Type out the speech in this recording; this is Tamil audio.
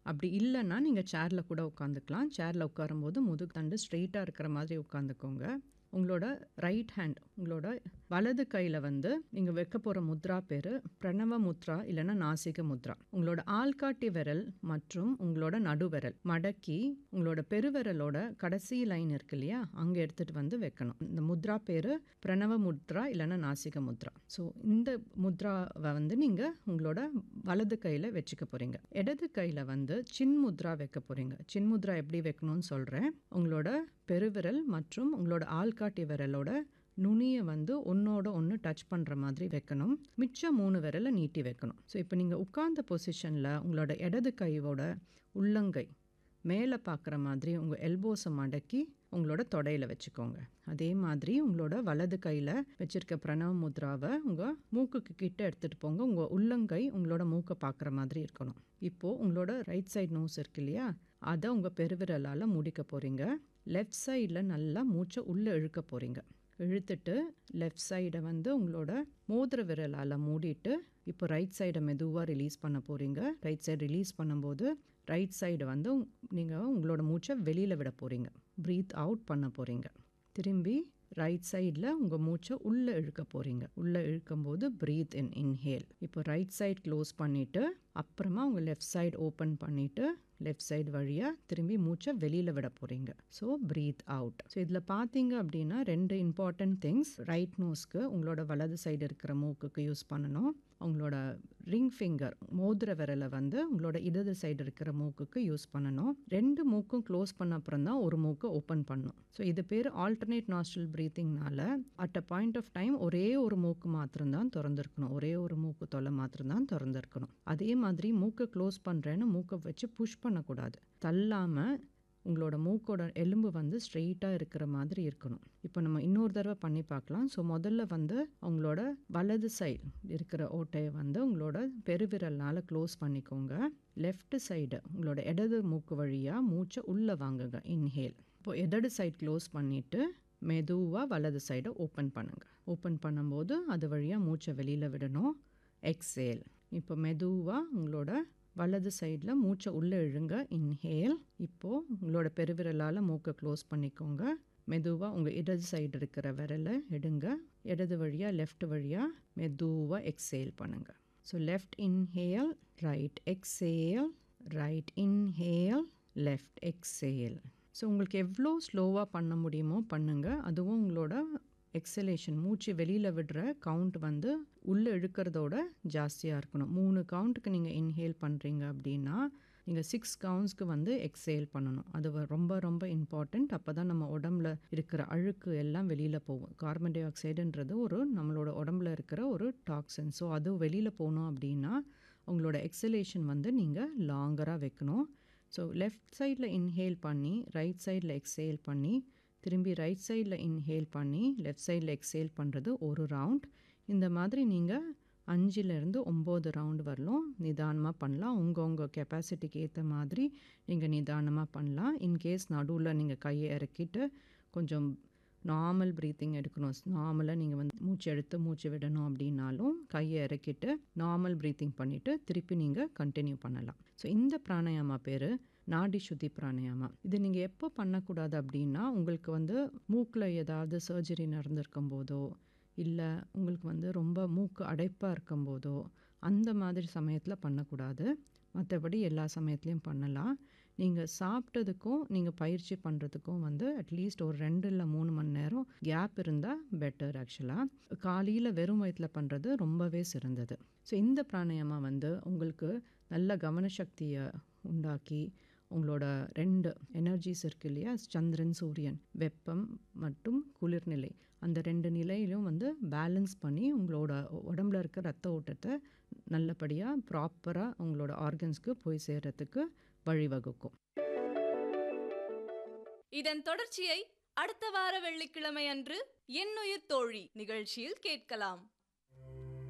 அப்படி இல்லைன்னா நீங்கள் சேரில் கூட உட்காந்துக்கலாம் சேரில் உட்காரும்போது முதுகு தண்டு ஸ்ட்ரெயிட்டாக இருக்கிற மாதிரி உட்காந்துக்கோங்க உங்களோட ரைட் ஹேண்ட் உங்களோட வலது கையில் வந்து நீங்கள் வைக்க போகிற முத்ரா பேர் பிரணவ முத்ரா இல்லைன்னா நாசிக முத்ரா உங்களோட ஆள்காட்டி விரல் மற்றும் உங்களோட நடுவிரல் மடக்கி உங்களோட பெருவிரலோட கடைசி லைன் இருக்கு இல்லையா அங்கே எடுத்துகிட்டு வந்து வைக்கணும் இந்த முத்ரா பேர் பிரணவ முத்ரா இல்லைன்னா நாசிக முத்ரா ஸோ இந்த முத்ராவை வந்து நீங்கள் உங்களோட வலது கையில் வச்சுக்க போகிறீங்க இடது கையில் வந்து சின் முத்ரா வைக்க போகிறீங்க சின் முத்ரா எப்படி வைக்கணும்னு சொல்கிறேன் உங்களோட பெருவிரல் மற்றும் உங்களோட ஆள்காட்டி விரலோட நுனியை வந்து ஒன்றோட ஒன்று டச் பண்ணுற மாதிரி வைக்கணும் மிச்சம் மூணு விரலை நீட்டி வைக்கணும் ஸோ இப்போ நீங்கள் உட்கார்ந்த பொசிஷனில் உங்களோட இடது கையோட உள்ளங்கை மேலே பார்க்குற மாதிரி உங்கள் எல்போஸை மடக்கி உங்களோட தொடையில் வச்சுக்கோங்க அதே மாதிரி உங்களோட வலது கையில் வச்சுருக்க பிரணவ முத்ராவை உங்கள் மூக்குக்கு கிட்ட எடுத்துகிட்டு போங்க உங்கள் உள்ளங்கை உங்களோட மூக்கை பார்க்குற மாதிரி இருக்கணும் இப்போது உங்களோட ரைட் சைடு நோஸ் இருக்கு இல்லையா அதை உங்கள் பெருவிரலால் முடிக்க போகிறீங்க லெஃப்ட் சைடில் நல்லா மூச்சை உள்ளே இழுக்க போகிறீங்க இழுத்துட்டு லெஃப்ட் சைடை வந்து உங்களோட மோதிர விரலால் மூடிட்டு இப்போ ரைட் சைடை மெதுவாக ரிலீஸ் பண்ண போகிறீங்க ரைட் சைடு ரிலீஸ் பண்ணும்போது ரைட் சைடு வந்து நீங்கள் உங்களோட மூச்சை வெளியில் விட போகிறீங்க ப்ரீத் அவுட் பண்ண போகிறீங்க திரும்பி ரைட் சைடில் உங்கள் மூச்சை உள்ளே இழுக்க போகிறீங்க உள்ளே இழுக்கும்போது ப்ரீத் இன் இன்ஹேல் இப்போ ரைட் சைடு க்ளோஸ் பண்ணிவிட்டு அப்புறமா உங்கள் லெஃப்ட் சைடு ஓப்பன் பண்ணிவிட்டு லெஃப்ட் சைடு வழியாக திரும்பி மூச்சை வெளியில் விட போகிறீங்க ஸோ ப்ரீத் அவுட் ஸோ இதில் பார்த்தீங்க அப்படின்னா ரெண்டு இம்பார்ட்டன்ட் திங்ஸ் ரைட் நோஸ்க்கு உங்களோட வலது சைடு இருக்கிற மூக்குக்கு யூஸ் பண்ணணும் உங்களோட ரிங் ஃபிங்கர் மோதிர விரலை வந்து உங்களோட இடது சைடு இருக்கிற மூக்குக்கு யூஸ் பண்ணணும் ரெண்டு மூக்கும் க்ளோஸ் பண்ண அப்புறம் தான் ஒரு மூக்கை ஓப்பன் பண்ணணும் ஸோ இது பேர் ஆல்டர்னேட் நாஸ்ட்ரல் ப்ரீத்திங்னால at a point of time ஒரே ஒரு மூக்கு மாத்திரம்தான் திறந்திருக்கணும் ஒரே ஒரு மூக்கு தொலை மாத்திரம்தான் திறந்திருக்கணும் அதே மாதிரி மூக்கை க்ளோஸ் பண்ணுறேன்னு மூக்கை வச்சு புஷ் பண்ணக்கூடாது தள்ளாமல் உங்களோட மூக்கோட எலும்பு வந்து ஸ்ட்ரெயிட்டாக இருக்கிற மாதிரி இருக்கணும் இப்போ நம்ம இன்னொரு தடவை பண்ணி பார்க்கலாம் ஸோ முதல்ல வந்து உங்களோட வலது சைடு இருக்கிற ஓட்டையை வந்து உங்களோட பெருவிரல்னால் க்ளோஸ் பண்ணிக்கோங்க லெஃப்ட் சைடு உங்களோட இடது மூக்கு வழியாக மூச்சை உள்ளே வாங்குங்க இன்ஹேல் இப்போ இடது சைடு க்ளோஸ் பண்ணிவிட்டு மெதுவாக வலது சைடை ஓப்பன் பண்ணுங்கள் ஓப்பன் பண்ணும்போது அது வழியாக மூச்சை வெளியில் விடணும் எக்ஸேல் இப்போ மெதுவாக உங்களோட வலது சைடில் மூச்சை உள்ளே இழுங்க இன்ஹேல் இப்போது உங்களோட பெருவிரலால் மூக்கை க்ளோஸ் பண்ணிக்கோங்க மெதுவாக உங்கள் இடது சைடு இருக்கிற விரலை எடுங்க இடது வழியாக லெஃப்ட் வழியாக மெதுவாக எக்ஸேல் பண்ணுங்கள் so left inhale right exhale right inhale left exhale so உங்களுக்கு எவ்வளோ ஸ்லோவாக பண்ண முடியுமோ பண்ணுங்கள் அதுவும் உங்களோட எக்ஸலேஷன் மூச்சு வெளியில் விடுற கவுண்ட் வந்து உள்ளே இழுக்கிறதோட ஜாஸ்தியாக இருக்கணும் மூணு கவுண்ட்டுக்கு நீங்கள் இன்ஹேல் பண்ணுறீங்க அப்படின்னா நீங்கள் சிக்ஸ் கவுண்ட்ஸ்க்கு வந்து எக்ஸேல் பண்ணணும் அது ரொம்ப ரொம்ப இம்பார்ட்டண்ட் அப்போ தான் நம்ம உடம்புல இருக்கிற அழுக்கு எல்லாம் வெளியில் போகும் கார்பன் டை ஆக்சைடுன்றது ஒரு நம்மளோட உடம்புல இருக்கிற ஒரு டாக்ஸின் ஸோ அது வெளியில் போகணும் அப்படின்னா உங்களோட எக்ஸலேஷன் வந்து நீங்கள் லாங்கராக வைக்கணும் ஸோ லெஃப்ட் சைடில் இன்ஹேல் பண்ணி ரைட் சைடில் எக்ஸேல் பண்ணி திரும்பி ரைட் சைடில் இன்ஹேல் பண்ணி லெஃப்ட் சைடில் எக்ஸேல் பண்ணுறது ஒரு ரவுண்ட் இந்த மாதிரி நீங்கள் அஞ்சுலேருந்து ஒம்பது ரவுண்டு வரலும் நிதானமாக பண்ணலாம் உங்கள் உங்கள் கெப்பாசிட்டிக்கு ஏற்ற மாதிரி நீங்கள் நிதானமாக பண்ணலாம் இன்கேஸ் நடுவில் நீங்கள் கையை இறக்கிட்டு கொஞ்சம் நார்மல் ப்ரீத்திங் எடுக்கணும் நார்மலாக நீங்கள் வந்து மூச்சு எடுத்து மூச்சு விடணும் அப்படின்னாலும் கையை இறக்கிட்டு நார்மல் ப்ரீத்திங் பண்ணிவிட்டு திருப்பி நீங்கள் கண்டினியூ பண்ணலாம் ஸோ இந்த பிராணாயாமா பேர் நாடி சுத்தி பிராணாயாமா இது நீங்கள் எப்போ பண்ணக்கூடாது அப்படின்னா உங்களுக்கு வந்து மூக்கில் ஏதாவது சர்ஜரி நடந்திருக்கும் போதோ இல்லை உங்களுக்கு வந்து ரொம்ப மூக்கு அடைப்பாக இருக்கும் போதோ அந்த மாதிரி சமயத்தில் பண்ணக்கூடாது மற்றபடி எல்லா சமயத்துலேயும் பண்ணலாம் நீங்கள் சாப்பிட்டதுக்கும் நீங்கள் பயிற்சி பண்ணுறதுக்கும் வந்து அட்லீஸ்ட் ஒரு ரெண்டு இல்லை மூணு மணி நேரம் கேப் இருந்தால் பெட்டர் ஆக்சுவலாக காலையில் வெறும் வயிற்றில் பண்ணுறது ரொம்பவே சிறந்தது ஸோ இந்த பிராணாயாமா வந்து உங்களுக்கு நல்ல கவனசக்தியை உண்டாக்கி உங்களோட ரெண்டு எனர்ஜிஸ் இருக்கு இல்லையா சந்திரன் சூரியன் வெப்பம் மற்றும் குளிர்நிலை அந்த ரெண்டு நிலையிலும் வந்து பேலன்ஸ் பண்ணி உங்களோட உடம்புல இருக்க ரத்த ஓட்டத்தை நல்லபடியாக ப்ராப்பராக உங்களோட ஆர்கன்ஸ்க்கு போய் சேர்கிறதுக்கு வழிவகுக்கும் இதன் தொடர்ச்சியை அடுத்த வார வெள்ளிக்கிழமை அன்று என்னுயிர் தோழி நிகழ்ச்சியில் கேட்கலாம்